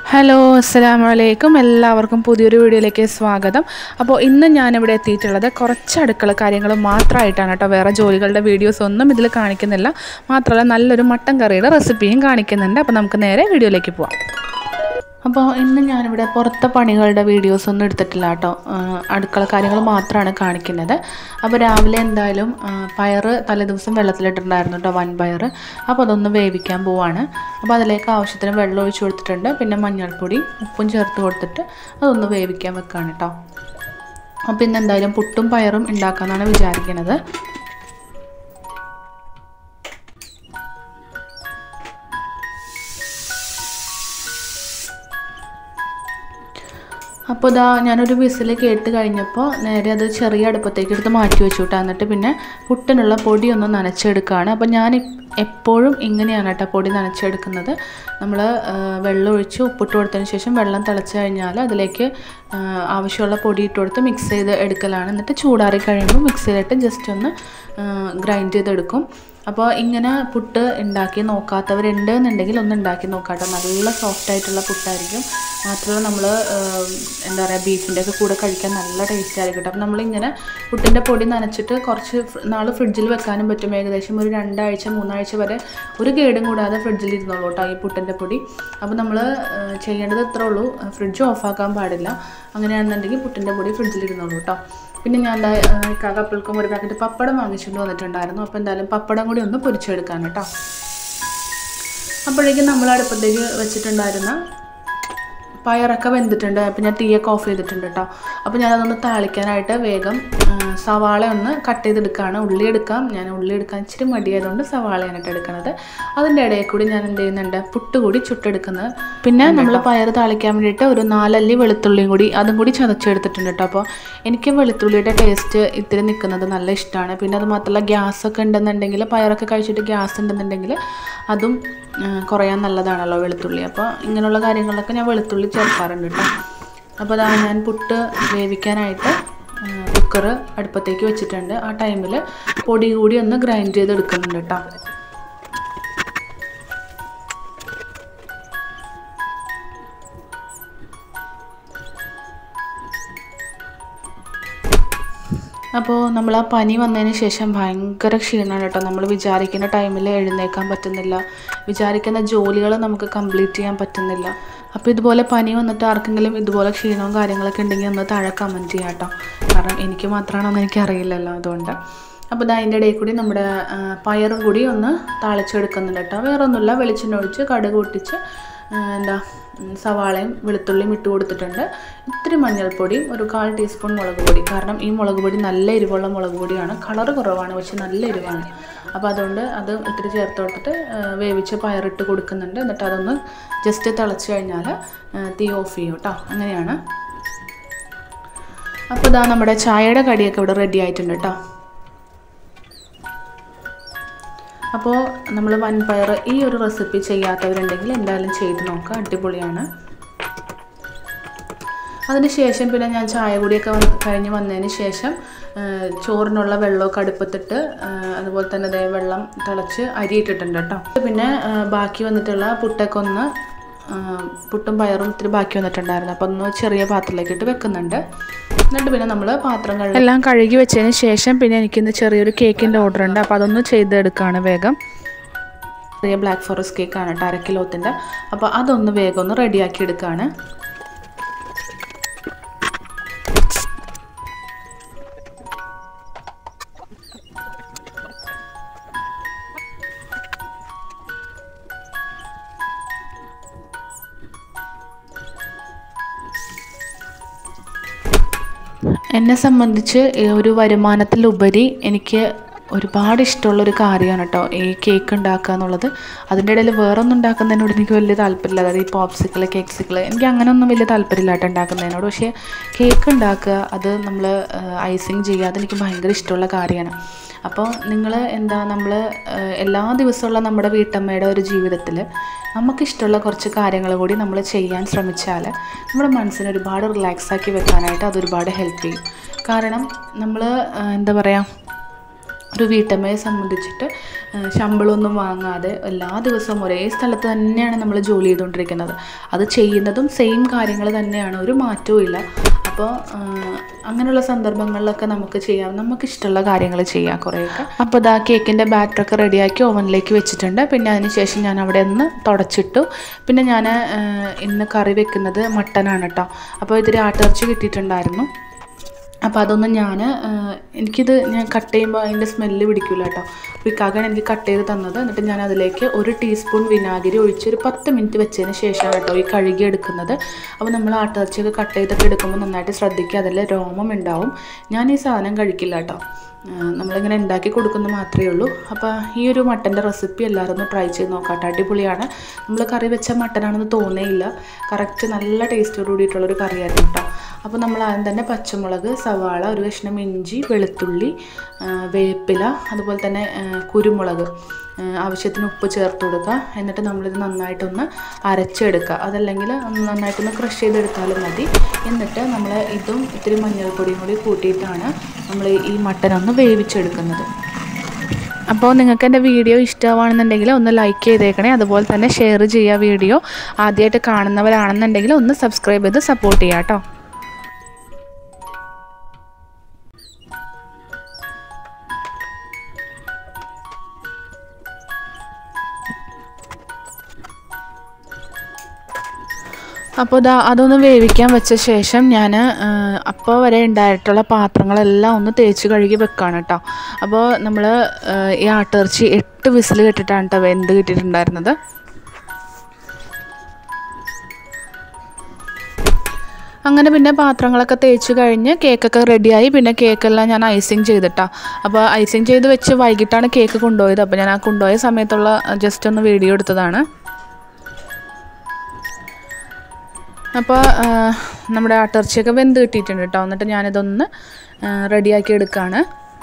hello അസ്സലാമു അലൈക്കും എല്ലാവർക്കും പുതിയൊരു വീഡിയോയിലേക്ക് സ്വാഗതം അപ്പോൾ ഇന്ന് ഞാനിവിടെ എത്തിയിട്ടുള്ളത് കുറച്ച് അടുക്കള കാര്യങ്ങൾ മാത്രമായിട്ടാണ് കേട്ടോ വേറെ ജോലികളുടെ വീഡിയോസ് ഒന്നും ഇതിൽ കാണിക്കുന്നില്ല മാത്രമല്ല നല്ലൊരു മട്ടൻ കറിയുടെ റെസിപ്പിയും കാണിക്കുന്നുണ്ട് അപ്പോൾ നമുക്ക് നേരെ വീഡിയോയിലേക്ക് പോവാം അപ്പോൾ ഇന്ന് ഞാനിവിടെ പുറത്തെ പണികളുടെ വീഡിയോസ് ഒന്നും എടുത്തിട്ടില്ല കേട്ടോ അടുക്കള കാര്യങ്ങൾ മാത്രമാണ് കാണിക്കുന്നത് അപ്പോൾ രാവിലെ എന്തായാലും ആ, പയറ് തലേദിവസം വെള്ളത്തിലിട്ടിട്ടുണ്ടായിരുന്നു കേട്ടോ വൻ പയറ് അപ്പോൾ അതൊന്ന് വേവിക്കാൻ പോവാണ് അപ്പോൾ അതിലേക്ക് ആവശ്യത്തിന് വെള്ളം ഒഴിച്ച് കൊടുത്തിട്ടുണ്ട് പിന്നെ മഞ്ഞൾപ്പൊടി ഉപ്പും ചേർത്ത് കൊടുത്തിട്ട് അതൊന്ന് വേവിക്കാൻ വെക്കാണ് കേട്ടോ അപ്പോൾ ഇന്ന് എന്തായാലും പുട്ടും പയറും ഉണ്ടാക്കാമെന്നാണ് വിചാരിക്കുന്നത് അപ്പോൾ ഇതാ ഞാനൊരു വിസിൽ കേട്ട് കഴിഞ്ഞപ്പോൾ നേരെ അത് ചെറിയ അടുപ്പത്തേക്ക് എടുത്ത് മാറ്റി വെച്ചു കേട്ടോ എന്നിട്ട് പിന്നെ പുട്ടിനുള്ള പൊടി ഒന്ന് നനച്ചെടുക്കുകയാണ് അപ്പോൾ ഞാൻ ഇ- എപ്പോഴും ഇങ്ങനെയാണ് കേട്ടോ പൊടി നനച്ചെടുക്കുന്നത് നമ്മൾ വെള്ളം ഒഴിച്ച് ഉപ്പിട്ട് കൊടുത്തതിന് ശേഷം വെള്ളം തിളച്ച് കഴിഞ്ഞാൽ അതിലേക്ക് ആ, ആവശ്യമുള്ള പൊടി ഇട്ട് കൊടുത്ത് മിക്സ് ചെയ്ത് എടുക്കലാണ് എന്നിട്ട് ചൂടാറി കഴിയുമ്പോൾ മിക്സിയിലിട്ട് ജസ്റ്റ് ഒന്ന് ഗ്രൈൻഡ് ചെയ്തെടുക്കും അപ്പോൾ ഇങ്ങനെ പുട്ട് ഉണ്ടാക്കി നോക്കാത്തവരുണ്ട് എന്നുണ്ടെങ്കിൽ ഒന്ന് ഉണ്ടാക്കി നോക്കാട്ടോ നല്ല സോഫ്റ്റ് ആയിട്ടുള്ള പുട്ടായിരിക്കും മാത്രമല്ല നമ്മൾ എന്താ പറയുക ബീഫിൻ്റെ ഒക്കെ കൂടെ കഴിക്കാൻ നല്ല ടേസ്റ്റ് ആയിരിക്കും കേട്ടോ അപ്പോൾ നമ്മളിങ്ങനെ പുട്ടിൻ്റെ പൊടി നനച്ചിട്ട് കുറച്ച് നാൾ ഫ്രിഡ്ജിൽ വെക്കാനും പറ്റും ഏകദേശം ഒരു രണ്ടാഴ്ച മൂന്നാഴ്ച വരെ ഒരു കേടും കൂടാതെ ഫ്രിഡ്ജിൽ ഇരുന്നോളൂ കേട്ടോ ഈ പുട്ടിൻ്റെ പൊടി അപ്പോൾ നമ്മൾ ചെയ്യേണ്ടത് ഇത്രേ ഉള്ളൂ ഫ്രിഡ്ജ് ഓഫാക്കാൻ പാടില്ല അങ്ങനെയാണെന്നുണ്ടെങ്കിൽ പുട്ടിൻ്റെ പൊടി ഫ്രിഡ്ജിൽ ഇരുന്നോളൂ കേട്ടോ പിന്നെ ഞാൻ എന്താ കപ്പൽക്കും ഒരു പാക്കറ്റ് പപ്പടം വാങ്ങിച്ചുകൊണ്ട് വന്നിട്ടുണ്ടായിരുന്നു അപ്പോൾ എന്തായാലും പപ്പടം കൂടി ഒന്ന് പൊരിച്ചെടുക്കാൻ കേട്ടോ അപ്പോഴേക്കും നമ്മൾ അടുപ്പത്തേക്ക് വെച്ചിട്ടുണ്ടായിരുന്ന പയറൊക്കെ വെന്തിട്ടുണ്ട് അപ്പോൾ ഞാൻ തീയൊക്കെ ഓഫ് ചെയ്തിട്ടുണ്ട് കേട്ടോ അപ്പോൾ ഞാനതൊന്ന് താളിക്കാനായിട്ട് വേഗം ആ, സവാള ഒന്ന് കട്ട് ചെയ്തെടുക്കുകയാണ് ഉള്ളി എടുക്കാം ഞാൻ ഉള്ളി എടുക്കാൻ ഇച്ചിരി മടിയായതുകൊണ്ട് സവാളയാണ് കേട്ടോ എടുക്കുന്നത് അതിൻ്റെ ഇടയിൽ കൂടി ഞാൻ എന്ത് ചെയ്യുന്നുണ്ട് പുട്ട് കൂടി ചുട്ടെടുക്കുന്നത് പിന്നെ നമ്മൾ പയർ താളിക്കാൻ വേണ്ടിയിട്ട് ഒരു നാലല്ലി വെളുത്തുള്ളിയും കൂടി അതും കൂടി ചതച്ചെടുത്തിട്ടുണ്ട് കേട്ടോ അപ്പോൾ എനിക്ക് വെളുത്തുള്ളിയുടെ ടേസ്റ്റ് ഇത്തിരി നിൽക്കുന്നത് നല്ല ഇഷ്ടമാണ് പിന്നെ അത് മാത്രമല്ല ഗ്യാസൊക്കെ ഉണ്ടെന്നുണ്ടെങ്കിൽ പയറൊക്കെ കഴിച്ചിട്ട് ഗ്യാസ് ഉണ്ടെന്നുണ്ടെങ്കിൽ അതും ആ, കുറയാൻ നല്ലതാണല്ലോ വെളുത്തുള്ളി അപ്പോൾ ഇങ്ങനെയുള്ള കാര്യങ്ങളിലൊക്കെ ഞാൻ വെളുത്തുള്ളി ചേർക്കാറുണ്ട് കേട്ടോ അപ്പോൾ അതാ ഞാൻ പുട്ട് വേവിക്കാനായിട്ട് കുക്കർ അടുപ്പത്തേക്ക് വെച്ചിട്ടുണ്ട് ആ ടൈമിൽ പൊടി കൂടി ഒന്ന് ഗ്രൈൻഡ് ചെയ്തെടുക്കുന്നുണ്ട് കേട്ടോ അപ്പോൾ നമ്മൾ ആ പനി വന്നതിന് ശേഷം ഭയങ്കര ക്ഷീണമാണ് കേട്ടോ നമ്മൾ വിചാരിക്കുന്ന ടൈമിൽ എഴുന്നേക്കാൻ പറ്റുന്നില്ല വിചാരിക്കുന്ന ജോലികൾ നമുക്ക് കംപ്ലീറ്റ് ചെയ്യാൻ പറ്റുന്നില്ല അപ്പോൾ ഇതുപോലെ പനി വന്നിട്ട് ആർക്കെങ്കിലും ഇതുപോലെ ക്ഷീണവും കാര്യങ്ങളൊക്കെ ഉണ്ടെങ്കിൽ ഒന്ന് താഴെ കമൻറ്റ് ചെയ്യാം കേട്ടോ കാരണം എനിക്ക് മാത്രമാണെന്ന് എനിക്ക് അറിയില്ലല്ലോ അതുകൊണ്ട് അപ്പോൾ ഇതാ അതിൻ്റെ ഇടയിൽ കൂടി നമ്മുടെ ആ, പയറും കൂടി ഒന്ന് താളിച്ചെടുക്കുന്നുണ്ട് കേട്ടോ വേറെ ഒന്നുമില്ല വെളിച്ചെണ്ണ ഒഴിച്ച് കടുക് പൊട്ടിച്ച് ആ, എന്താ ഉം, സവാളയും വെളുത്തുള്ളിയും ഇട്ട് കൊടുത്തിട്ടുണ്ട് ഇത്തിരി മഞ്ഞൾപ്പൊടിയും ഒരു കാൽ ടീസ്പൂൺ മുളക് പൊടി കാരണം ഈ മുളക് പൊടി നല്ല എരിവുള്ള മുളക് പൊടിയാണ് കളറ് കുറവാണ് പക്ഷെ നല്ല എരിവാണ് അപ്പോൾ അതുകൊണ്ട് അത് ഇത്തിരി ചേർത്ത് കൊടുത്തിട്ട് ആ, വേവിച്ച് പയറിട്ട് കൊടുക്കുന്നുണ്ട് എന്നിട്ട് അതൊന്ന് ജസ്റ്റ് തിളച്ച് കഴിഞ്ഞാൽ ആ, തീ ഓഫ് ചെയ്യും കേട്ടോ അങ്ങനെയാണ് അപ്പോൾ ഇതാ നമ്മുടെ ചായയുടെ കടിയൊക്കെ ഇവിടെ റെഡി ആയിട്ടുണ്ട് കേട്ടോ അപ്പോൾ നമ്മൾ വൻപയർ ഈ ഒരു റെസിപ്പി ചെയ്യാത്തവരുണ്ടെങ്കിൽ എന്തായാലും ചെയ്ത് നോക്കുക അടിപൊളിയാണ് അതിന് ശേഷം പിന്നെ ഞാൻ ചായ കൂടിയൊക്കെ വന്ന് കഴിഞ്ഞ് വന്നതിന് ശേഷം ആ, ചോറിനുള്ള വെള്ളമൊക്കെ അടുപ്പത്തിട്ട് ആ, അതുപോലെ തന്നെ ദേ വെള്ളം തിളച്ച് അരി ഇട്ടിട്ടുണ്ട് കേട്ടോ പിന്നെ ആ, ബാക്കി വന്നിട്ടുള്ള പുട്ടൊക്കെ ഒന്ന് ആ, പുട്ടും പയറും ഇത്തിരി ബാക്കി വന്നിട്ടുണ്ടായിരുന്നു അപ്പോൾ ഒന്ന് ചെറിയ പാത്രത്തിലേക്ക് ഇട്ട് വെക്കുന്നുണ്ട് എന്നിട്ട് പിന്നെ നമ്മൾ പാത്രങ്ങൾ എല്ലാം കഴുകി വെച്ചതിന് ശേഷം പിന്നെ എനിക്കിന്ന് ചെറിയൊരു കേക്കിൻ്റെ ഓർഡർ ഉണ്ട് അപ്പോൾ അതൊന്ന് ചെയ്തെടുക്കുകയാണ് വേഗം ചെറിയ ബ്ലാക്ക് ഫോറസ്റ്റ് കേക്കാണ് കേട്ടോ അര കിലോത്തിൻ്റെ അപ്പോൾ അതൊന്ന് വേഗം ഒന്ന് റെഡിയാക്കി എടുക്കുകയാണ് എന്നെ സംബന്ധിച്ച് ഈ ഒരു വരുമാനത്തിലുപരി എനിക്ക് ഒരുപാട് ഇഷ്ടമുള്ളൊരു കാര്യമാണ് കേട്ടോ ഈ കേക്ക് ഉണ്ടാക്കുക എന്നുള്ളത് അതിൻ്റെ ഇടയിൽ വേറൊന്നും ഉണ്ടാക്കുന്നതിനോട് എനിക്ക് വലിയ താല്പര്യമില്ല അതായത് ഈ പോപ്സിക്കിൾ കേക്ക്സിക്കിൾ എനിക്ക് അങ്ങനെയൊന്നും വലിയ താല്പര്യമില്ല കേട്ടോ ഉണ്ടാക്കുന്നതിനോട് പക്ഷേ കേക്ക് ഉണ്ടാക്കുക അത് നമ്മൾ ഐസിങ് ചെയ്യുക അതെനിക്ക് ഭയങ്കര ഇഷ്ടമുള്ള കാര്യമാണ് അപ്പോൾ നിങ്ങൾ എന്താ നമ്മൾ എല്ലാ ദിവസമുള്ള നമ്മുടെ വീട്ടമ്മയുടെ ഒരു ജീവിതത്തിൽ നമുക്കിഷ്ടമുള്ള കുറച്ച് കാര്യങ്ങൾ കൂടി നമ്മൾ ചെയ്യാൻ ശ്രമിച്ചാൽ നമ്മുടെ മനസ്സിനെ ഒരുപാട് റിലാക്സ് ആക്കി വെക്കാനായിട്ട് അത് ഒരുപാട് ഹെൽപ്പ് ചെയ്യും കാരണം നമ്മൾ എന്താ പറയുക ഒരു വീട്ടമ്മയെ സംബന്ധിച്ചിട്ട് ഏഹ്, ശമ്പളമൊന്നും വാങ്ങാതെ എല്ലാ ദിവസവും ഒരേ സ്ഥലത്ത് തന്നെയാണ് നമ്മൾ ജോലി ചെയ്തുകൊണ്ടിരിക്കുന്നത് അത് ചെയ്യുന്നതും സെയിം കാര്യങ്ങൾ തന്നെയാണ് ഒരു മാറ്റവും ഇല്ല അപ്പോൾ അങ്ങനെയുള്ള സന്ദർഭങ്ങളിലൊക്കെ നമുക്ക് ചെയ്യാം നമുക്ക് ഇഷ്ടമുള്ള കാര്യങ്ങൾ ചെയ്യാം കുറേയൊക്കെ അപ്പോൾ ഇതാ കേക്കിൻ്റെ ബാറ്ററൊക്കെ റെഡിയാക്കി ഓവനിലേക്ക് വെച്ചിട്ടുണ്ട് പിന്നെ അതിന് ശേഷം ഞാൻ അവിടെ ഒന്ന് തുടച്ചിട്ടു പിന്നെ ഞാൻ ഇന്ന് കറി വെക്കുന്നത് മട്ടനാണ് കേട്ടോ അപ്പോൾ ഇതിൽ ആട്ടിറച്ചി കിട്ടിയിട്ടുണ്ടായിരുന്നു അപ്പോൾ അതൊന്നും ഞാൻ എനിക്കിത് ഞാൻ കട്ട് ചെയ്യുമ്പോൾ അതിൻ്റെ സ്മെല്ല് പിടിക്കില്ല കേട്ടോ അപ്പോൾ ഇക്കാക്കാണ് എനിക്ക് കട്ട് ചെയ്ത് തന്നത് എന്നിട്ട് ഞാൻ അതിലേക്ക് ഒരു ടീസ്പൂൺ വിനാഗിരി ഒഴിച്ച് ഒരു പത്ത് മിനിറ്റ് വെച്ചതിന് ശേഷമാണ് കേട്ടോ ഈ കഴുകി എടുക്കുന്നത് അപ്പോൾ നമ്മൾ ആട്ടിറച്ചിയൊക്കെ കട്ട് ചെയ്തൊക്കെ എടുക്കുമ്പോൾ നന്നായിട്ട് ശ്രദ്ധിക്കുക അതിൽ രോമം ഉണ്ടാവും ഞാൻ ഈ സാധനം കഴിക്കില്ല കേട്ടോ ആ, നമ്മളിങ്ങനെ ഉണ്ടാക്കി കൊടുക്കുന്നത് മാത്രമേ ഉള്ളൂ അപ്പോൾ ഈ ഒരു മട്ടൻ്റെ റെസിപ്പി എല്ലാവരും ഒന്ന് ട്രൈ ചെയ്ത് നോക്കാം കേട്ടോ അടിപൊളിയാണ് നമ്മൾ കറി വെച്ച മട്ടനാണെന്ന് തോന്നേയില്ല കറക്റ്റ് നല്ല ടേസ്റ്റോട് കൂടിയിട്ടുള്ളൊരു കറിയായിരുന്നു കേട്ടോ അപ്പോൾ നമ്മൾ ആദ്യം തന്നെ പച്ചമുളക് സവാള ഒരു കഷ്ണം ഇഞ്ചി വെളുത്തുള്ളി ആ, വേപ്പില അതുപോലെ തന്നെ ആ, കുരുമുളക് ആ, ആവശ്യത്തിന് ഉപ്പ് ചേർത്ത് കൊടുക്കുക എന്നിട്ട് നമ്മളിത് നന്നായിട്ടൊന്ന് അരച്ചെടുക്കുക അതല്ലെങ്കിൽ ഒന്ന് നന്നായിട്ടൊന്ന് ക്രഷ് ചെയ്തെടുത്താലും മതി എന്നിട്ട് നമ്മൾ ഇതും ഇത്തിരി മഞ്ഞൾപ്പൊടിയും കൂടി കൂട്ടിയിട്ടാണ് നമ്മൾ ഈ മട്ടൻ ഒന്ന് വേവിച്ചെടുക്കുന്നത് അപ്പോൾ നിങ്ങൾക്ക് എൻ്റെ വീഡിയോ ഇഷ്ടമാണെന്നുണ്ടെങ്കിൽ ഒന്ന് ലൈക്ക് ചെയ്തേക്കണേ അതുപോലെ തന്നെ ഷെയർ ചെയ്യുക വീഡിയോ ആദ്യമായിട്ട് കാണുന്നവരാണെന്നുണ്ടെങ്കിൽ ഒന്ന് സബ്സ്ക്രൈബ് ചെയ്ത് സപ്പോർട്ട് ചെയ്യാം കേട്ടോ അപ്പോൾ ഇതാ അതൊന്ന് വേവിക്കാൻ വെച്ച ശേഷം ഞാൻ അപ്പോൾ വരെ ഉണ്ടായിട്ടുള്ള പാത്രങ്ങളെല്ലാം ഒന്ന് തേച്ച് കഴുകി വെക്കാണ് കേട്ടോ അപ്പോൾ നമ്മൾ ഈ ആട്ടിറച്ചി എട്ട് വിസിൽ കെട്ടിട്ടാണ് കേട്ടോ വെന്ത് കിട്ടിയിട്ടുണ്ടായിരുന്നത് അങ്ങനെ പിന്നെ പാത്രങ്ങളൊക്കെ തേച്ച് കഴിഞ്ഞ് കേക്കൊക്കെ റെഡിയായി പിന്നെ കേക്കെല്ലാം ഞാൻ ഐസിങ് ചെയ്തിട്ടാ അപ്പോൾ ഐസിങ് ചെയ്ത് വെച്ച് വൈകിട്ടാണ് കേക്ക് കൊണ്ടുപോയത് അപ്പോൾ ഞാൻ ആ കൊണ്ടുപോയ സമയത്തുള്ള ജസ്റ്റ് ഒന്ന് വീഡിയോ എടുത്തതാണ് അപ്പോൾ നമ്മുടെ ആട്ടിറച്ചിയൊക്കെ വെന്ത് കിട്ടിയിട്ടുണ്ട് കേട്ടോ എന്നിട്ട് ഞാനിതൊന്ന് റെഡിയാക്കി എടുക്കുകയാണ്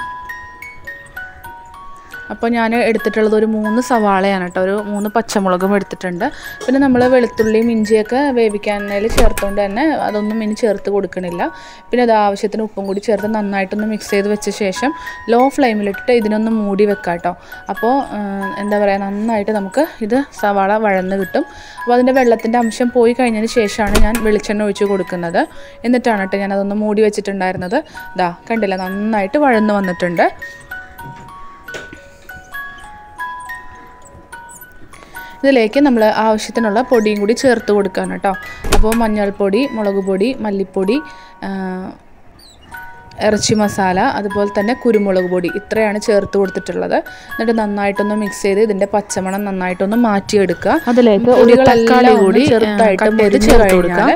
അപ്പോൾ ഞാൻ എടുത്തിട്ടുള്ളത് ഒരു മൂന്ന് സവാളയാണ് കേട്ടോ ഒരു മൂന്ന് പച്ചമുളകും എടുത്തിട്ടുണ്ട് പിന്നെ നമ്മൾ വെളുത്തുള്ളിയും ഇഞ്ചിയൊക്കെ വേവിക്കാനതിൽ ചേർത്തുകൊണ്ട് തന്നെ അതൊന്നും ഇനി ചേർത്ത് കൊടുക്കണില്ല പിന്നെ അത് ആവശ്യത്തിന് ഉപ്പും കൂടി ചേർത്ത് നന്നായിട്ടൊന്ന് മിക്സ് ചെയ്ത് വെച്ച ശേഷം ലോ ഫ്ലെയിമിലിട്ടിട്ട് ഇതിനൊന്ന് മൂടി വെക്കാം കേട്ടോ അപ്പോൾ എന്താ പറയുക നന്നായിട്ട് നമുക്ക് ഇത് സവാള വഴന്ന് കിട്ടും അപ്പോൾ അതിൻ്റെ വെള്ളത്തിൻ്റെ അംശം പോയി കഴിഞ്ഞതിന് ശേഷമാണ് ഞാൻ വെളിച്ചെണ്ണ ഒഴിച്ച് കൊടുക്കുന്നത് എന്നിട്ടാണ് കേട്ടോ ഞാൻ അതൊന്ന് മൂടി വെച്ചിട്ടുണ്ടായിരുന്നത് ദാ കണ്ടില്ല നന്നായിട്ട് വഴന്ന് വന്നിട്ടുണ്ട് ഇതിലേക്ക് നമ്മൾ ആവശ്യത്തിനുള്ള പൊടിയും കൂടി ചേർത്ത് കൊടുക്കുകയാണ് കേട്ടോ അപ്പോൾ മഞ്ഞൾപ്പൊടി മുളക് പൊടി മല്ലിപ്പൊടി ആ, ഇറച്ചി മസാല അതുപോലെ തന്നെ കുരുമുളക് പൊടി ഇത്രയാണ് ചേർത്ത് കൊടുത്തിട്ടുള്ളത് എന്നിട്ട് നന്നായിട്ടൊന്ന് മിക്സ് ചെയ്ത് ഇതിൻ്റെ പച്ചമണം നന്നായിട്ടൊന്ന് മാറ്റിയെടുക്കുക അതിലേക്ക് ഒരു തക്കാളി കൂടി ചെറുതായിട്ട് മുറി ചേർത്ത് കൊടുക്കുക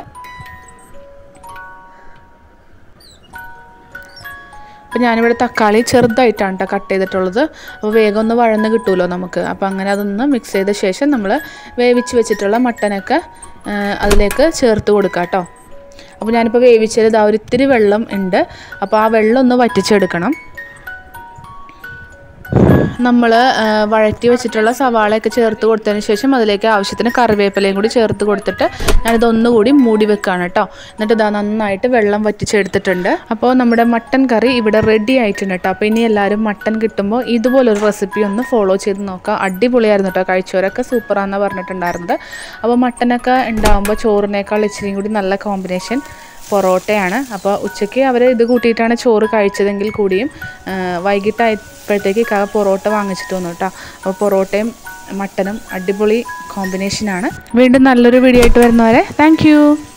അപ്പോൾ ഞാനിവിടെ തക്കാളി ചെറുതായിട്ടാണ് കേട്ടോ കട്ട് ചെയ്തിട്ടുള്ളത് അപ്പോൾ വേഗം ഒന്ന് വഴന്ന് കിട്ടുമല്ലോ നമുക്ക് അപ്പോൾ അങ്ങനെ അതൊന്ന് മിക്സ് ചെയ്ത ശേഷം നമ്മൾ വേവിച്ച് വെച്ചിട്ടുള്ള മട്ടനൊക്കെ ആ, അതിലേക്ക് ചേർത്ത് കൊടുക്കാം കേട്ടോ അപ്പോൾ ഞാനിപ്പോൾ വേവിച്ചത് ഇതാ ഒരു ഇത്തിരി വെള്ളം ഉണ്ട് അപ്പോൾ ആ വെള്ളം ഒന്ന് വറ്റിച്ചെടുക്കണം നമ്മൾ വഴറ്റി വെച്ചിട്ടുള്ള സവാളയൊക്കെ ചേർത്ത് കൊടുത്തതിന് ശേഷം അതിലേക്ക് ആവശ്യത്തിന് കറിവേപ്പിലയും കൂടി ചേർത്ത് കൊടുത്തിട്ട് ഞാനിത് ഒന്നുകൂടി മൂടി വെക്കുകയാണ് കേട്ടോ എന്നിട്ട് ഇതാ നന്നായിട്ട് വെള്ളം വറ്റിച്ചെടുത്തിട്ടുണ്ട് അപ്പോൾ നമ്മുടെ മട്ടൻ കറി ഇവിടെ റെഡി ആയിട്ടുണ്ട് കേട്ടോ അപ്പോൾ ഇനി എല്ലാവരും മട്ടൻ കിട്ടുമ്പോൾ ഇതുപോലൊരു റെസിപ്പി ഒന്ന് ഫോളോ ചെയ്ത് നോക്കുക അടിപൊളിയായിരുന്നു കേട്ടോ കഴിച്ചവരൊക്കെ സൂപ്പറാണെന്ന് പറഞ്ഞിട്ടുണ്ടായിരുന്നത് അപ്പോൾ മട്ടനൊക്കെ ഉണ്ടാകുമ്പോൾ ചോറിനേക്കാൾ ഇച്ചിരിയും കൂടി നല്ല കോമ്പിനേഷൻ പൊറോട്ടയാണ് അപ്പോൾ ഉച്ചയ്ക്ക് അവർ ഇത് കൂട്ടിയിട്ടാണ് ചോറ് കഴിച്ചതെങ്കിൽ കൂടിയും ആ, വൈകിട്ടായപ്പോഴത്തേക്ക് ഇക്കാക പൊറോട്ട വാങ്ങിച്ചിട്ട് വന്നു കേട്ടോ അപ്പോൾ പൊറോട്ടയും മട്ടനും അടിപൊളി കോമ്പിനേഷനാണ് വീണ്ടും നല്ലൊരു വീഡിയോ ആയിട്ട് വരുന്നവരെ താങ്ക്